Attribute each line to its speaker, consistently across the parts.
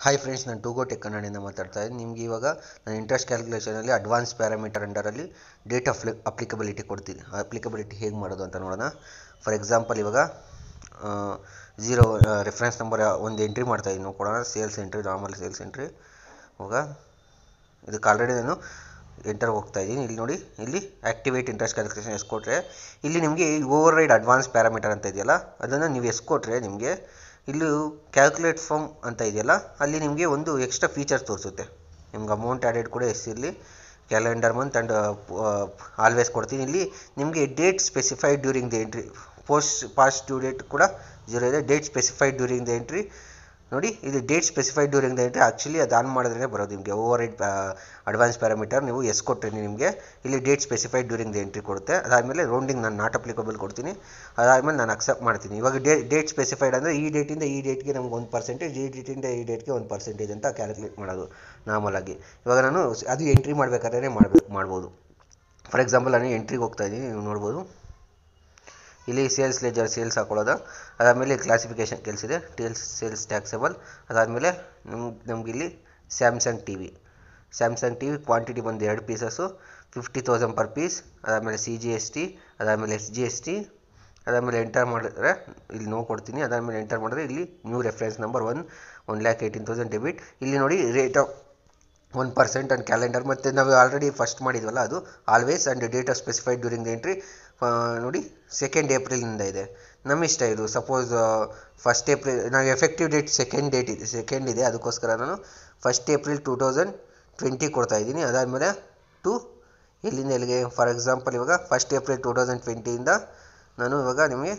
Speaker 1: hi friends ನಾನು ಟೂಗೋ tech ಕನ್ನಡಿಂದ ಮಾತಾಡ್ತಾ ಇದ್ದೀನಿ ನಿಮಗೆ ಇವಾಗ ನಾನು ಇಂಟ್ರೆಸ್ಟ್ ಕ್ಯಾಲ್ಕುಲೇಷನಲ್ಲಿ ಅಡ್ವಾನ್ಸ್ ಪ್ಯಾರಾಮೀಟರ್ ಅಂಡರಲ್ಲಿ ಡೇಟ್ ಆಫ್ ಅಪ್ಲಿಕಬಿಲಿಟಿ ಕೊಡ್ತೀನಿ ಅಪ್ಲಿಕಬಿಲಿಟಿ ಹೇಗೆ ಮಾಡೋದು ಅಂತ ನೋಡೋಣ ಫಾರ್ ಎಕ್ಸಾಂಪಲ್ ಇವಾಗ ಝೀರೋ ರೆಫರೆನ್ಸ್ ನಂಬರ್ ಒಂದು ಎಂಟ್ರಿ ಮಾಡ್ತಾ ಇದ್ದೀನಿ ಕೊಡೋಣ sales entry normal sales entry ಇವಾಗ ಇದಕ್ಕೆ ಆಲ್ರೆಡಿ ನಾನು ಎಂಟರ್ ಹೋಗ್ತಾ ಇದ್ದೀನಿ ಇಲ್ಲಿ ನೋಡಿ ಇಲ್ಲಿ ಆ್ಯಕ್ಟಿವೇಟ್ ಇಂಟ್ರೆಸ್ಟ್ ಕ್ಯಾಲ್ಕುಲೇಷನ್ ಎಷ್ಟು ಕೊಟ್ಟರೆ ಇಲ್ಲಿ ನಿಮಗೆ ಓವರ್ ರೈಡ್ ಅಡ್ವಾನ್ಸ್ ಪ್ಯಾರಾಮೀಟರ್ ಅಂತ ಇದೆಯಲ್ಲ ಅದನ್ನು ನೀವು ಎಷ್ಟು ಕೊಟ್ಟರೆ ನಿಮಗೆ ಇಲ್ಲಿ ಕ್ಯಾಲ್ಕುಲೇಟ್ ಫಾರ್ಮ್ ಅಂತ ಇದೆಯಲ್ಲ ಅಲ್ಲಿ ನಿಮಗೆ ಒಂದು ಎಕ್ಸ್ಟ್ರಾ ಫೀಚರ್ಸ್ ತೋರಿಸುತ್ತೆ ನಿಮ್ಗೆ ಅಮೌಂಟ್ ಆ್ಯಡೆಡ್ ಕೂಡ ಎಷ್ಟಿರಲಿ ಕ್ಯಾಲೆಂಡರ್ ಮಂತ್ ಆ್ಯಂಡ್ ಆಲ್ವೇಸ್ ಕೊಡ್ತೀನಿ ಇಲ್ಲಿ ನಿಮಗೆ date specified during the entry post past due date ಕೂಡ ಜೀರೋ ಇದೆ date specified during the entry ನೋಡಿ ಇದು date specified during the entry actually ಅದು ಆನ್ ಮಾಡಿದ್ರೆ ಬರೋದು ನಿಮಗೆ ಓವರ್ ರೈಡ್ ಅಡ್ವಾನ್ಸ್ ಪ್ಯಾರಾಮೀಟರ್ ನೀವು ಎಸ್ ಕೊಟ್ಟರೆ ನಿಮಗೆ ಇಲ್ಲಿ date specified during the entry ಕೊಡುತ್ತೆ ಅದಾದಮೇಲೆ ರೌಂಡಿಂಗ್ ನಾನು ನಾಟ್ ಅಪ್ಲಿಕಬಲ್ ಕೊಡ್ತೀನಿ ಅದಾದಮೇಲೆ ನಾನು ಅಕ್ಸೆಪ್ಟ್ ಮಾಡ್ತೀನಿ ಇವಾಗ ಡೇ ಡೇಟ್ ಸ್ಪೆಸಿಫೈಡ್ ಅಂದರೆ ಈ ಡೇಟಿಂದ ಈ ಡೇಟ್ಗೆ ನಮ್ಗೆ ಒಂದು ಪರ್ಸೆಂಟೇಜ್ ಈ ಡೇಟಿಂದ ಈ ಡೇಟ್ಗೆ ಒಂದು ಪರ್ಸೆಂಟೇಜ್ ಅಂತ ಕ್ಯಾಲ್ಕುಲೇಟ್ ಮಾಡೋದು ನಾರ್ಮಲ್ ಆಗಿ ಇವಾಗ ನಾನು ಅದು ಎಂಟ್ರಿ ಮಾಡಬೇಕಾದ್ರೆ ಮಾಡಬೇಕು ಮಾಡ್ಬೋದು ಫಾರ್ ಎಕ್ಸಾಂಪಲ್ ನಾನು ಎಂಟ್ರಿಗೆ ಹೋಗ್ತಾ ಇದ್ದೀನಿ ನೀವು ನೋಡ್ಬೋದು ಇಲ್ಲಿ ಸೇಲ್ಸ್ ಲೆಜರ್ ಸೇಲ್ಸ್ ಹಾಕೊಳ್ಳೋದು ಅದಾದಮೇಲೆ ಕ್ಲಾಸಿಫಿಕೇಷನ್ ಕೆಲಸಿದೆ ಟೇಲ್ಸ್ ಸೇಲ್ಸ್ ಟ್ಯಾಕ್ಸೇಬಲ್ ಅದಾದಮೇಲೆ ನಮ್ಗೆ ನಮ್ಗೆ ಇಲ್ಲಿ Samsung T V Samsung T V quantity ಬಂದು ಎರಡು ಪೀಸಸ್ಸು ಫಿಫ್ಟಿ ತೌಸಂಡ್ ಪರ್ ಪೀಸ್ ಅದಾದಮೇಲೆ ಸಿ ಜಿ ಎಸ್ ಟಿ ಅದಾದಮೇಲೆ ಎಸ್ ಜಿ ಎಸ್ ಟಿ ಅದಾದಮೇಲೆ ಎಂಟರ್ ಮಾಡಿದ್ರೆ ಇಲ್ಲಿ ನೋ ಕೊಡ್ತೀನಿ ಅದಾದಮೇಲೆ ಎಂಟರ್ ಮಾಡಿದ್ರೆ ಇಲ್ಲಿ new reference number one one lakh eighteen thousand debit ಇಲ್ಲಿ ನೋಡಿ rate of one percent and calendar ಮತ್ತು ನಾವು ಆಲ್ರೆಡಿ ಫಸ್ಟ್ ಮಾಡಿದ್ವಲ್ಲ ಅದು always and date of specified during the entry ನೋಡಿ ಸೆಕೆಂಡ್ ಏಪ್ರಿಲಿಂದ ಇದೆ ನಮ್ಮ ಇಷ್ಟ ಇದು ಸಪೋಸ್ ಫಸ್ಟ್ ಏಪ್ರಿಲ್ ನಾವು ಎಫೆಕ್ಟಿವ್ ಡೇಟ್ ಸೆಕೆಂಡ್ ಡೇಟ್ ಇದೆ ಸೆಕೆಂಡ್ ಇದೆ ಅದಕ್ಕೋಸ್ಕರ ನಾನು first April two thousand twenty ಕೊಡ್ತಾ ಇದ್ದೀನಿ ಅದಾದಮೇಲೆ ಟು ಎಲ್ಲಿಂದ ಎಲ್ಲಿಗೆ ಫಾರ್ ಎಕ್ಸಾಂಪಲ್ ಇವಾಗ ಫಸ್ಟ್ ಏಪ್ರಿಲ್ ಟೂ ತೌಸಂಡ್ ಟ್ವೆಂಟಿಯಿಂದ ನಾನು ಇವಾಗ ನಿಮಗೆ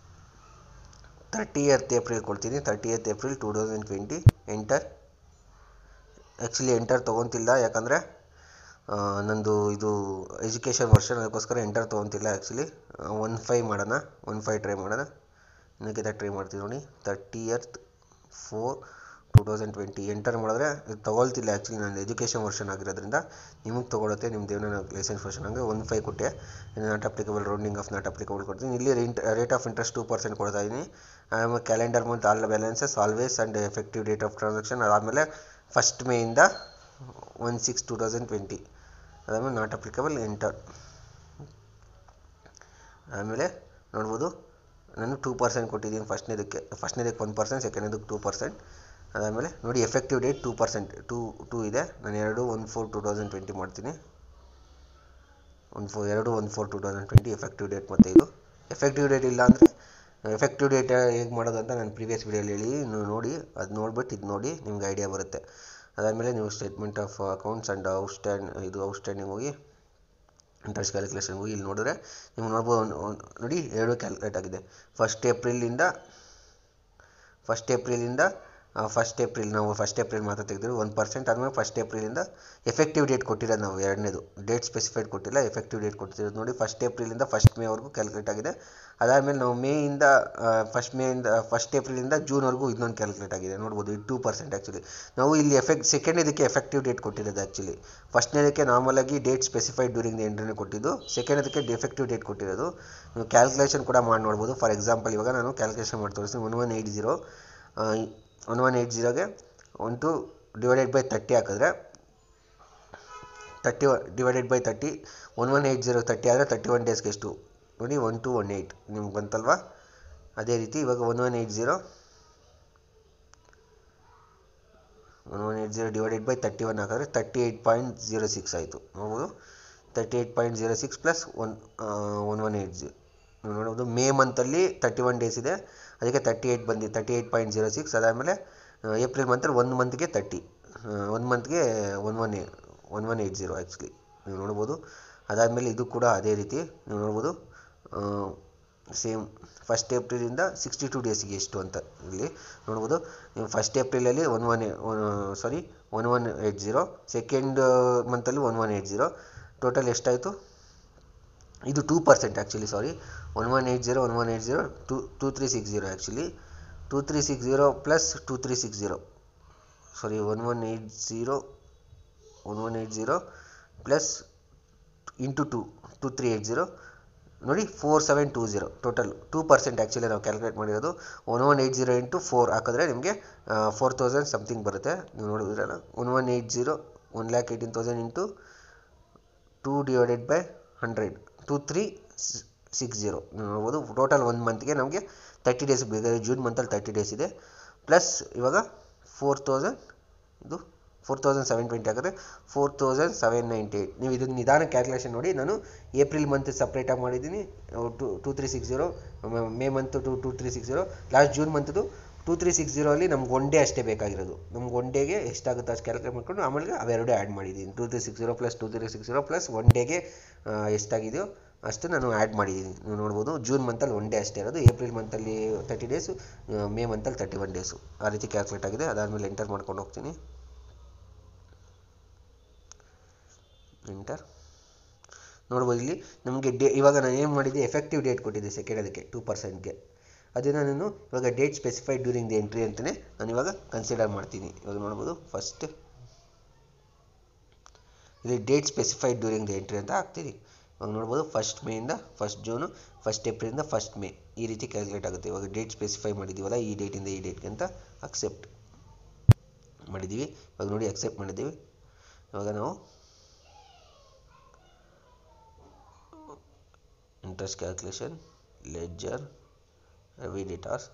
Speaker 1: ತರ್ಟಿ ಎತ್ ಏಪ್ರಿಲ್ ಕೊಡ್ತೀನಿ thirtieth April two thousand twenty enter actually enter ತೊಗೊತಿಲ್ಲ ಯಾಕಂದರೆ ನಂದು ಇದು ಎಜುಕೇಷನ್ ವರ್ಷನ್ ಅದಕ್ಕೋಸ್ಕರ ಎಂಟರ್ ತೊಗೊತಿಲ್ಲ ಆ್ಯಕ್ಚುಲಿ ಒನ್ ಫೈವ್ ಮಾಡೋಣ ಒನ್ ಫೈವ್ ಟ್ರೈ ಮಾಡೋಣ ಇನ್ನಕ್ಕಿಂತ ಟ್ರೈ ಮಾಡ್ತೀನಿ ನೋಡಿ thirtieth four two thousand twenty enter ಮಾಡಿದ್ರೆ ಇದು ತೊಗೊಳ್ತಿಲ್ಲ ಆ್ಯಕ್ಚುಲಿ ನಾನು ಎಜುಕೇಷನ್ ವರ್ಷನ್ ಆಗಿರೋದ್ರಿಂದ ನಿಮಗೆ ತೊಗೊಳುತ್ತೆ ನಿಮ್ದು ಏನೋ ಲೈಸೆನ್ಸ್ ವರ್ಷನ್ ಹಂಗೆ ಒನ್ ಫೈವ್ ಕೊಟ್ಟೆ not applicable rounding off not applicable ಕೊಡ್ತೀನಿ ಇಲ್ಲಿ rate of interest two percent ಕೊಡ್ತಾ ಇದ್ದೀನಿ ಆಮೇಲೆ calendar month all balances always and effective date of transaction ಅದಾದಮೇಲೆ ಫಸ್ಟ್ ಮೇಯಿಂದ one six two thousand twenty ಅದಾದಮೇಲೆ ನಾಟ್ ಅಪ್ಲಿಕಬಲ್ ಎಂಟರ್ ಆಮೇಲೆ ನೋಡ್ಬೋದು ನಾನು ಟೂ ಪರ್ಸೆಂಟ್ ಕೊಟ್ಟಿದ್ದೀನಿ ಫಸ್ಟ್ನೇದಕ್ಕೆ ಫಸ್ಟ್ನೇದಕ್ಕೆ ಒನ್ ಪರ್ಸೆಂಟ್ ಸೆಕೆಂಡ್ನೇದಕ್ಕೆ ಟೂ ಪರ್ಸೆಂಟ್ ಅದಾದಮೇಲೆ ನೋಡಿ effective date two percent two two ಇದೆ ನಾನು ಎರಡು one four two thousand twenty ಮಾಡ್ತೀನಿ ಒನ್ ಫೋರ್ ಎರಡು one four two thousand twenty effective date ಮತ್ತು ಇದು ಎಫೆಕ್ಟಿವ್ ಡೇಟ್ ಇಲ್ಲ ಅಂದರೆ ಎಫೆಕ್ಟಿವ್ ಡೇಟ್ ಹೇಗೆ ಮಾಡೋದು ಅಂತ ನಾನು ಪ್ರೀವಿಯಸ್ ವಿಡಿಯೋಲಿ ಹೇಳಿ ನೀವು ನೋಡಿ ಅದು ನೋಡ್ಬಿಟ್ಟು ಇದು ನೋಡಿ ನಿಮ್ಗೆ ಐಡಿಯಾ ಬರುತ್ತೆ ಅದಾದಮೇಲೆ ನೀವು statement of accounts and outstand ಇದು ಔಟ್ಸ್ಟ್ಯಾಂಡಿಂಗ್ ಹೋಗಿ ಇಂಟ್ರೆಸ್ಟ್ ಕ್ಯಾಲ್ಕುಲೇಷನ್ ಹೋಗಿ ಇಲ್ಲಿ ನೋಡಿದ್ರೆ ನೀವು ನೋಡ್ಬೋದು ನೋಡಿ ಎರಡು ಕ್ಯಾಲ್ಕುಲೇಟ್ ಆಗಿದೆ ಫಸ್ಟ್ ಏಪ್ರಿಲಿಂದ ಫಸ್ಟ್ ಏಪ್ರಿಲಿಂದ ಫಸ್ಟ್ ಏಪ್ರಿಲ್ ನಾವು ಫಸ್ಟ್ ಏಪ್ರಿಲ್ ಮಾತ್ರ ತೆಗೆದಿರೋ ಒನ್ ಪರ್ಸೆಂಟ್ ಆದಮೇಲೆ ಫಸ್ಟ್ ಏಪ್ರಿಲಿಂದ ಎಫೆಕ್ಟಿವ್ ಡೇಟ್ ಕೊಟ್ಟಿರೋದು ನಾವು ಎರಡನೇದು ಡೇಟ್ ಸ್ಪೆಸಿಫೈಡ್ ಕೊಟ್ಟಿಲ್ಲ ಎಫೆಕ್ಟಿವ್ ಡೇಟ್ ಕೊಟ್ಟಿರೋದು ನೋಡಿ ಫಸ್ಟ್ ಏಪ್ರಿಲಿಂದ ಫಸ್ಟ್ ಮೇವರೆಗೂ ಕ್ಯಾಲ್ಕುಲೇಟ್ ಆಗಿದೆ ಅದಾದಮೇಲೆ ನಾವು ಮೇಯಿಂದ ಫಸ್ಟ್ ಮೇಯಿಂದ ಫಸ್ಟ್ ಏಪ್ರಿಲಿಂದ ಜೂನ್ವರೆಗೂ ಇನ್ನೊಂದು ಕ್ಯಾಲ್ಕುಲೇಟ್ ಆಗಿದೆ ನೋಡ್ಬೋದು ಇದು ಟೂ ಪರ್ಸೆಂಟ್ ಆ್ಯಕ್ಚುಲಿ ನಾವು ಇಲ್ಲಿ ಎಫೆಕ್ಟ್ ಸೆಕೆಂಡ್ ಇದಕ್ಕೆ ಎಫೆಕ್ಟಿವ್ ಡೇಟ್ ಕೊಟ್ಟಿರೋದು ಆ್ಯಕ್ಚುಲಿ ಫಸ್ಟ್ನೇದಕ್ಕೆ ನಾರ್ಮಲಾಗಿ ಡೇಟ್ ಸ್ಪೆಸಿಫೈಡ್ ಡ್ಯೂರಿಂಗ್ ದ ಎಂಟ್ರಿನೇ ಕೊಟ್ಟಿದ್ದು ಸೆಕೆಂಡ್ ಇದಕ್ಕೆ ಡಿಫೆಕ್ಟಿವ್ ಡೇಟ್ ಕೊಟ್ಟಿರೋದು ನೀವು ಕ್ಯಾಲ್ಕುಲೇಷನ್ ಕೂಡ ಮಾಡಿ ನೋಡ್ಬೋದು ಫಾರ್ ಎಕ್ಸಾಂಪಲ್ ಇವಾಗ ನಾನು ಕ್ಯಾಲ್ಕುಲೇಷನ್ ಮಾಡಿ ತೋರಿಸ್ತೀನಿ one one eight zero one one eight ಜೀರೋಗೆ one two divided by thirty ಹಾಕಿದ್ರೆ thirty divided by thirty one one eight zero thirty ಆದರೆ ತರ್ಟಿ ಒನ್ ಡೇಸ್ಗೆ ಎಷ್ಟು ನೋಡಿ ಒನ್ ಟು ಒನ್ ಏಯ್ಟ್ ನಿಮ್ಗೆ ಬಂತಲ್ವಾ ಅದೇ ರೀತಿ ಇವಾಗ one one eight zero one one eight zero divided by thirty one ಹಾಕಿದ್ರೆ thirty eight point zero six ಆಯಿತು ನೋಡ್ಬೋದು thirty eight point zero six plus one one one eight zero ನೀವು ನೋಡ್ಬೋದು May ಮಂತಲ್ಲಿ ತರ್ಟಿ ಒನ್ ಡೇಸ್ ಇದೆ ಅದಕ್ಕೆ thirty eight ಬಂದು thirty eight point zero six ಅದಾದಮೇಲೆ ಏಪ್ರಿಲ್ ಮಂತಲ್ಲಿ ಒಂದು ಮಂತ್ಗೆ ತರ್ಟಿ ಒಂದು ಮಂತ್ಗೆ ಒನ್ ಒನ್ ಏ one one eight zero actually ನೀವು ನೋಡ್ಬೋದು ಅದಾದಮೇಲೆ ಇದು ಕೂಡ ಅದೇ ರೀತಿ ನೀವು ನೋಡ್ಬೋದು ಸೇಮ್ ಫಸ್ಟ್ ಏಪ್ರಿಲಿಂದ ಸಿಕ್ಸ್ಟಿ ಟು ಡೇಸಿಗೆ ಎಷ್ಟು ಅಂತ ಇಲ್ಲಿ ನೋಡ್ಬೋದು ನೀವು ಫಸ್ಟ್ ಏಪ್ರಿಲಲ್ಲಿ one one sorry one one eight zero second ಮಂತಲ್ಲಿ one one eight zero total ಎಷ್ಟಾಯಿತು ಇದು two percent actually sorry one one eight zero one one eight zero two two three six zero actually two three six zero plus two three six zero sorry one one eight zero one one eight zero plus into two two three eight zero ನೋಡಿ four seven two zero total two percent actually ನಾವು calculate ಮಾಡಿರೋದು one one eight zero into four ಹಾಕಿದ್ರೆ ನಿಮಗೆ four thousand something ಬರುತ್ತೆ ನೀವು ನೋಡಿದ್ರಲ್ಲ one one eight zero one lakh eighteen thousand into two divided by hundred two three six zero ನೀವು ನೋಡ್ಬೋದು total one ಮಂತ್ಗೆ ನಮಗೆ ತರ್ಟಿ ಡೇಸ್ ಬೇಕಾದ್ರೆ ಜೂನ್ ಮಂತಲ್ಲಿ ತರ್ಟಿ ಡೇಸ್ ಇದೆ ಪ್ಲಸ್ ಇವಾಗ ಫೋರ್ ತೌಸಂಡ್ ಇದು ಫೋರ್ ತೌಸಂಡ್ ಸೆವೆನ್ ಟ್ವೆಂಟಿ ಆಗುತ್ತೆ four thousand seven ninety eight ನೀವು ಇದನ್ನು ನಿಧಾನ ಕ್ಯಾಲ್ಕುಲೇಷನ್ ನೋಡಿ ನಾನು ಏಪ್ರಿಲ್ ಮಂತ್ ಸಪ್ರೇಟಾಗಿ ಮಾಡಿದ್ದೀನಿ to two three six zero May month to two three six zero last June ಮಂತ್ದು ಟೂ ತ್ರೀ ಸಿಕ್ಸ್ ಜೀರೋ ಅಲ್ಲಿ ನಮ್ಗೆ ಒನ್ ಡೇ ಅಷ್ಟೇ ಬೇಕಾಗಿರೋದು ನಮ್ಗೆ ಒನ್ ಡೇಗೆ ಎಷ್ಟಾಗುತ್ತೆ ಅಷ್ಟು ಕ್ಯಾಲ್ಕುಲೇಟ್ ಮಾಡ್ಕೊಂಡು ಆಮೇಲೆ ಅವೆರಡು ಆ್ಯಡ್ ಮಾಡಿದ್ದೀನಿ two three six zero plus two three six zero plus one ಡೇಗೆ ಎಷ್ಟಾಗಿದೆಯೋ ಅಷ್ಟು ನಾನು ಆ್ಯಡ್ ಮಾಡಿದ್ದೀನಿ ನೀವು ನೋಡ್ಬೋದು ಜೂನ್ ಮಂತಲ್ಲಿ ಒನ್ ಡೇ ಅಷ್ಟೇ ಇರೋದು ಏಪ್ರಿಲ್ ಮಂತಲ್ಲಿ ತರ್ಟಿ ಡೇಸು ಮೇ ಮಂತಲ್ಲಿ ತರ್ಟಿ ಒನ್ ಡೇಸು ಆ ರೀತಿ ಕ್ಯಾಲ್ಕುಲೇಟ್ ಆಗಿದೆ ಅದಾದಮೇಲೆ ಎಂಟರ್ ಮಾಡ್ಕೊಂಡು ಹೋಗ್ತೀನಿ ಎಂಟರ್ ನೋಡ್ಬೋದು ಇಲ್ಲಿ ನಮಗೆ ಡೇ ಇವಾಗ ನಾನು ಏನು ಮಾಡಿದ್ದೆ ಎಫೆಕ್ಟಿವ್ ಡೇಟ್ ಕೊಟ್ಟಿದ್ದೆ ಸೆಕೆಂಡ್ ಅದಕ್ಕೆ ಟೂ ಪರ್ಸೆಂಟ್ಗೆ ಅದನ್ನು ನಾನು ಇವಾಗ date specified during the entry ಅಂತಲೇ ನಾನು ಇವಾಗ ಕನ್ಸಿಡರ್ ಮಾಡ್ತೀನಿ ಇವಾಗ ನೋಡ್ಬೋದು ಫಸ್ಟ್ ಇಲ್ಲಿ date specified during the entry ಅಂತ ಹಾಕ್ತೀನಿ ಇವಾಗ ನೋಡ್ಬೋದು ಫಸ್ಟ್ ಮೇಯಿಂದ ಫಸ್ಟ್ ಜೂನು ಫಸ್ಟ್ ಏಪ್ರಿಲಿಂದ ಫಸ್ಟ್ ಮೇ ಈ ರೀತಿ ಕ್ಯಾಲ್ಕುಲೇಟ್ ಆಗುತ್ತೆ ಇವಾಗ ಡೇಟ್ ಸ್ಪೆಸಿಫೈ ಮಾಡಿದ್ದೀವಲ್ಲ ಈ ಡೇಟಿಂದ ಈ ಡೇಟ್ಗೆ ಅಂತ ಅಕ್ಸೆಪ್ಟ್ ಮಾಡಿದ್ದೀವಿ ಇವಾಗ ನೋಡಿ ಅಕ್ಸೆಪ್ಟ್ ಮಾಡಿದ್ದೀವಿ ಇವಾಗ ನಾವು ಇಂಟ್ರೆಸ್ಟ್ ಕ್ಯಾಲ್ಕುಲೇಷನ್ ಲೆಡ್ಜರ್ ವಿ ಡೇಟಾಸ್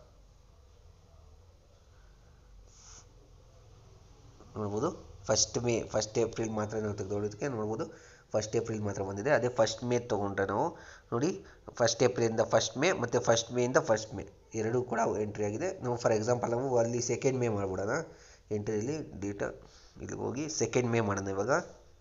Speaker 1: ನೋಡ್ಬೋದು ಫಸ್ಟ್ ಮೇ ಫಸ್ಟ್ ಏಪ್ರಿಲ್ ಮಾತ್ರ ನಾವು ತೆಗೆದುಕೊಳ್ಳೋದಕ್ಕೆ ನೋಡ್ಬೋದು ಫಸ್ಟ್ ಏಪ್ರಿಲ್ ಮಾತ್ರ ಬಂದಿದೆ ಅದೇ ಫಸ್ಟ್ ಮೇ ತೊಗೊಂಡ್ರೆ ನಾವು ನೋಡಿ ಫಸ್ಟ್ ಏಪ್ರಿಲಿಂದ ಫಸ್ಟ್ ಮೇ ಮತ್ತು ಫಸ್ಟ್ ಮೇಯಿಂದ ಫಸ್ಟ್ ಮೇ ಎರಡೂ ಕೂಡ ಎಂಟ್ರಿ ಆಗಿದೆ ನಾವು ಫಾರ್ ಎಕ್ಸಾಂಪಲ್ ನಾವು ಅಲ್ಲಿ ಸೆಕೆಂಡ್ ಮೇ ಮಾಡ್ಬಿಡೋಣ ಎಂಟ್ರಿಯಲ್ಲಿ ಡೇಟಾ ಇಲ್ಲಿ ಹೋಗಿ ಸೆಕೆಂಡ್ ಮೇ ಮಾಡೋಣ ಇವಾಗ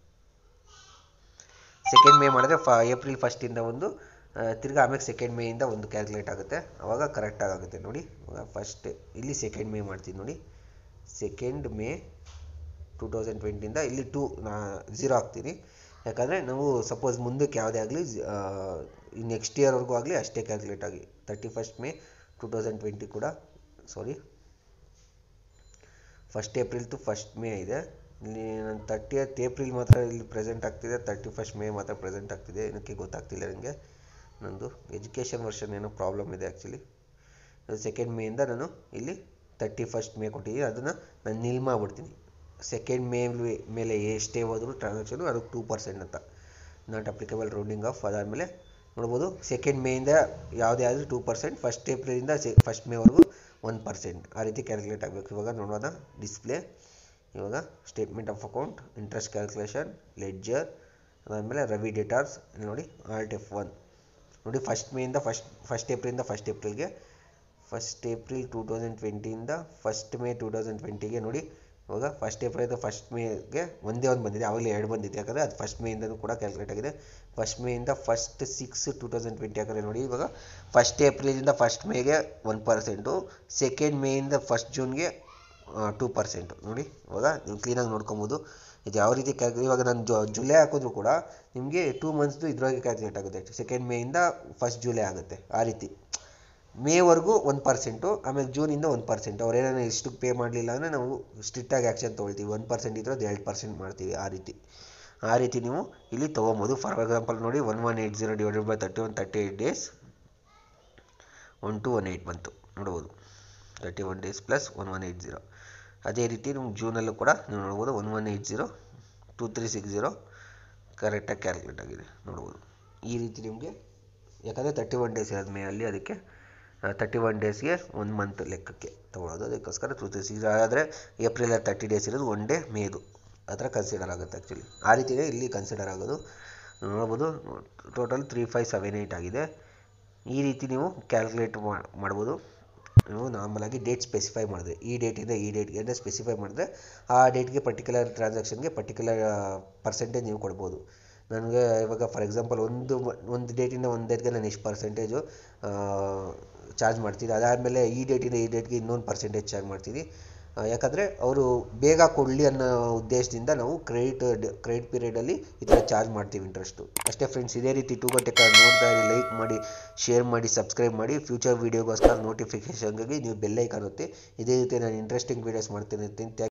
Speaker 1: ಸೆಕೆಂಡ್ ಮೇ ಮಾಡಿದ್ರೆ ಫ ಏಪ್ರಿಲ್ ಫಸ್ಟಿಂದ ಒಂದು ತಿರ್ಗಾ ಆಮೇಲೆ ಸೆಕೆಂಡ್ ಮೇಯಿಂದ ಒಂದು ಕ್ಯಾಲ್ಕುಲೇಟ್ ಆಗುತ್ತೆ ಆವಾಗ ಕರೆಕ್ಟಾಗಿ ಆಗುತ್ತೆ ನೋಡಿ ಇವಾಗ ಫಸ್ಟ್ ಇಲ್ಲಿ ಸೆಕೆಂಡ್ ಮೇ ಮಾಡ್ತೀನಿ ನೋಡಿ ಸೆಕೆಂಡ್ ಮೇ ಟೂ ತೌಸಂಡ್ ಟ್ವೆಂಟಿಯಿಂದ ಇಲ್ಲಿ ಟೂ ಝೀರೋ ಹಾಕ್ತೀನಿ ಯಾಕಂದರೆ ನಾವು ಸಪೋಸ್ ಮುಂದಕ್ಕೆ ಯಾವುದೇ ಆಗಲಿ ನೆಕ್ಸ್ಟ್ ಇಯರ್ವರೆಗೂ ಆಗಲಿ ಅಷ್ಟೇ ಕ್ಯಾಲ್ಕುಲೇಟ್ ಆಗಿ thirty first May two thousand twenty ಕೂಡ sorry first April to first May ಇದೆ ಇಲ್ಲಿ ನಾನು ತರ್ಟಿಯತ್ ಏಪ್ರಿಲ್ ಮಾತ್ರ ಇಲ್ಲಿ ಪ್ರೆಸೆಂಟ್ ಆಗ್ತಿದೆ ತರ್ಟಿ ಫಸ್ಟ್ ಮೇ ಮಾತ್ರ ಪ್ರೆಸೆಂಟ್ ಆಗ್ತಿದೆ ಏನಕ್ಕೆ ಗೊತ್ತಾಗ್ತಿಲ್ಲ ನನಗೆ ನಂದು ಎಜುಕೇಷನ್ ವರ್ಷನ್ ಏನೋ ಪ್ರಾಬ್ಲಮ್ ಇದೆ ಆ್ಯಕ್ಚುಲಿ ಸೆಕೆಂಡ್ ಮೇಯಿಂದ ನಾನು ಇಲ್ಲಿ ತರ್ಟಿ ಫಸ್ಟ್ ಮೇ ಕೊಟ್ಟಿದ್ದೀನಿ ಅದನ್ನು ನಾನು ನಿಲ್ ಮಾಡಿಬಿಡ್ತೀನಿ ಸೆಕೆಂಡ್ ಮೇ ಮೇಲೆ ಎಷ್ಟೇ ಹೋದರೂ ಟ್ರಾನ್ಸಾಕ್ಷನು ಅದಕ್ಕೆ ಟೂ ಪರ್ಸೆಂಟ್ ಅಂತ ನಾಟ್ ಅಪ್ಲಿಕಬಲ್ ರೌಂಡಿಂಗ್ ಆಫ್ ಅದಾದಮೇಲೆ ನೋಡ್ಬೋದು ಸೆಕೆಂಡ್ ಮೇಯಿಂದ ಯಾವುದೇ ಆದರೂ ಟೂ ಪರ್ಸೆಂಟ್ ಫಸ್ಟ್ ಏಪ್ರಿಲಿಂದ ಸೆ ಫಸ್ಟ್ ಮೇವರೆಗೂ ಒನ್ ಪರ್ಸೆಂಟ್ ಆ ರೀತಿ ಕ್ಯಾಲ್ಕುಲೇಟ್ ಆಗಬೇಕು ಇವಾಗ ನೋಡೋಣ ಡಿಸ್ಪ್ಲೇ ಇವಾಗ statement of account interest calculation ledger ಅದಾದಮೇಲೆ ರವಿ ಡೇಟಾರ್ಸ್ ಇಲ್ಲಿ ನೋಡಿ ಆಲ್ಟ್ ಎಫ್ ಒನ್ ನೋಡಿ ಫಸ್ಟ್ ಮೇಯಿಂದ ಫಸ್ಟ್ ಫಸ್ಟ್ ಏಪ್ರಿಲಿಂದ ಫಸ್ಟ್ ಏಪ್ರಿಲ್ಗೆ ಫಸ್ಟ್ ಏಪ್ರಿಲ್ ಟೂ ತೌಸಂಡ್ ಟ್ವೆಂಟಿಯಿಂದ ಫಸ್ಟ್ ಮೇ ಟೂ ತೌಸಂಡ್ ಟ್ವೆಂಟಿಗೆ ನೋಡಿ ಇವಾಗ ಫಸ್ಟ್ ಏಪ್ರಿಲಿಂದ ಫಸ್ಟ್ ಮೇಗೆ ಒಂದೇ ಒಂದು ಬಂದಿದೆ ಆವಾಗಲೇ ಎರಡು ಬಂದಿದೆ ಯಾಕಂದರೆ ಅದು ಫಸ್ಟ್ ಮೇಯಿಂದನೂ ಕೂಡ ಕ್ಯಾಲ್ಕುಲೇಟ್ ಆಗಿದೆ ಫಸ್ಟ್ ಮೇಯಿಂದ first six two thousand twenty ಯಾಕಂದರೆ ನೋಡಿ ಇವಾಗ ಫಸ್ಟ್ ಏಪ್ರಿಲಿಂದ ಫಸ್ಟ್ ಮೇಗೆ ಒನ್ ಪರ್ಸೆಂಟು ಸೆಕೆಂಡ್ ಮೇಯಿಂದ ಫಸ್ಟ್ ಜೂನ್ಗೆ ಟೂ ಪರ್ಸೆಂಟು ನೋಡಿ ಇವಾಗ ನೀವು ಕ್ಲೀನಾಗಿ ನೋಡ್ಕೊಬೋದು ಇದು ಯಾವ ರೀತಿ ಕ್ಯಾಲ್ಕುಲೇ ಇವಾಗ ನಾನು ಜು ಜುಲೈ ಹಾಕಿದ್ರು ಕೂಡ ನಿಮಗೆ ಟೂ ಮಂತ್ಸ್ದು ಇದ್ರೊಳಗೆ ಕ್ಯಾಲ್ಕುಲೇಟ್ ಆಗುತ್ತೆ ಸೆಕೆಂಡ್ ಮೇಯಿಂದ ಫಸ್ಟ್ ಜುಲೈ ಆಗುತ್ತೆ ಆ ರೀತಿ ಮೇವರೆಗೂ ಒಂದು ಪರ್ಸೆಂಟು ಆಮೇಲೆ ಜೂನಿಂದ ಒಂದು ಪರ್ಸೆಂಟ್ ಅವ್ರು ಏನಾದ್ರು ಇಷ್ಟಕ್ಕೆ ಪೇ ಮಾಡಲಿಲ್ಲ ಅಂದರೆ ನಾವು ಸ್ಟ್ರಿಕ್ಟಾಗಿ ಆ್ಯಕ್ಷನ್ ತೊಗೊಳ್ತೀವಿ ಒನ್ ಪರ್ಸೆಂಟ್ ಇದ್ರೆ ಅದು ಎರಡು ಪರ್ಸೆಂಟ್ ಮಾಡ್ತೀವಿ ಆ ರೀತಿ ಆ ರೀತಿ ನೀವು ಇಲ್ಲಿ ತೊಗೊಬೋದು ಫಾರ್ ಎಕ್ಸಾಂಪಲ್ ನೋಡಿ one one eight zero divided by thirty one thirty eight days one to one eight ಬಂತು ನೋಡ್ಬೋದು thirty one days plus one one eight zero ಅದೇ ರೀತಿ ನಿಮ್ಗೆ ಜೂನಲ್ಲೂ ಕೂಡ ನೀವು ನೋಡ್ಬೋದು one one eight zero two three six zero ಕರೆಕ್ಟಾಗಿ ಕ್ಯಾಲ್ಕುಲೇಟ್ ಆಗಿದೆ ನೋಡ್ಬೋದು ಈ ರೀತಿ ನಿಮಗೆ ಯಾಕಂದರೆ ತರ್ಟಿ ಒನ್ ಡೇಸ್ ಇರೋದು ಮೇ ಅಲ್ಲಿ ಅದಕ್ಕೆ ತರ್ಟಿ ಒನ್ ಡೇಸ್ಗೆ ಒಂದು ಮಂತ್ ಲೆಕ್ಕಕ್ಕೆ ತೊಗೊಳೋದು ಅದಕ್ಕೋಸ್ಕರ ಟೂ ತ್ರೀ ಸಿಕ್ಸ್ ಆದರೆ ಏಪ್ರಿಲಲ್ಲಿ ತರ್ಟಿ ಡೇಸ್ ಇರೋದು ಒನ್ ಡೇ ಮೇದು ಆ ಥರ ಕನ್ಸಿಡರ್ ಆಗುತ್ತೆ ಆ್ಯಕ್ಚುಲಿ ಆ ರೀತಿಯೇ ಇಲ್ಲಿ ಕನ್ಸಿಡರ್ ಆಗೋದು ನೋಡ್ಬೋದು total three five seven eight ಆಗಿದೆ ಈ ರೀತಿ ನೀವು ಕ್ಯಾಲ್ಕುಲೇಟ್ ಮಾಡ್ಬೋದು ನೀವು ನಾರ್ಮಲಾಗಿ ಡೇಟ್ ಸ್ಪೆಸಿಫೈ ಮಾಡಿದ್ರೆ ಈ ಡೇಟಿಂದ ಈ ಡೇಟ್ಗೆ ಅಂದರೆ ಸ್ಪೆಸಿಫೈ ಮಾಡಿದ್ರೆ ಆ ಡೇಟ್ಗೆ ಪರ್ಟಿಕ್ಯುಲರ್ ಟ್ರಾನ್ಸಾಕ್ಷನ್ಗೆ ಪರ್ಟಿಕ್ಯುಲರ್ ಪರ್ಸೆಂಟೇಜ್ ನೀವು ಕೊಡ್ಬೋದು ನನಗೆ ಇವಾಗ ಫಾರ್ ಎಕ್ಸಾಂಪಲ್ ಒಂದು ಒಂದು ಡೇಟಿಂದ ಒಂದು ಡೇಟ್ಗೆ ನಾನು ಇಷ್ಟು ಪರ್ಸೆಂಟೇಜು ಚಾರ್ಜ್ ಮಾಡ್ತೀನಿ ಅದಾದಮೇಲೆ ಈ ಡೇಟಿಂದ ಈ ಡೇಟ್ಗೆ ಇನ್ನೊಂದು ಪರ್ಸೆಂಟೇಜ್ ಚಾರ್ಜ್ ಮಾಡ್ತೀನಿ ಯಾಕಂದರೆ ಅವರು ಬೇಗ ಕೊಡಲಿ ಅನ್ನೋ ಉದ್ದೇಶದಿಂದ ನಾವು ಕ್ರೆಡಿಟ್ ಕ್ರೆಡಿಟ್ ಪೀರಿಯಡಲ್ಲಿ ಈ ಥರ ಚಾರ್ಜ್ ಮಾಡ್ತೀವಿ ಇಂಟ್ರೆಸ್ಟು ಅಷ್ಟೇ ಫ್ರೆಂಡ್ಸ್ ಇದೇ ರೀತಿ ಟೂ ಗಂಟೆ ನೋಡ್ತಾ ಇರಿ ಲೈಕ್ ಮಾಡಿ ಶೇರ್ ಮಾಡಿ ಸಬ್ಸ್ಕ್ರೈಬ್ ಮಾಡಿ ಫ್ಯೂಚರ್ ವೀಡಿಯೋಗೋಸ್ಕರ ನೋಟಿಫಿಕೇಷನ್ಗಾಗಿ ನೀವು ಬೆಲ್ಲೈಕಾನ್ ಒತ್ತಿ ಇದೇ ರೀತಿ ನಾನು ಇಂಟ್ರೆಸ್ಟಿಂಗ್ ವೀಡಿಯೋಸ್ ಮಾಡ್ತೀನಿ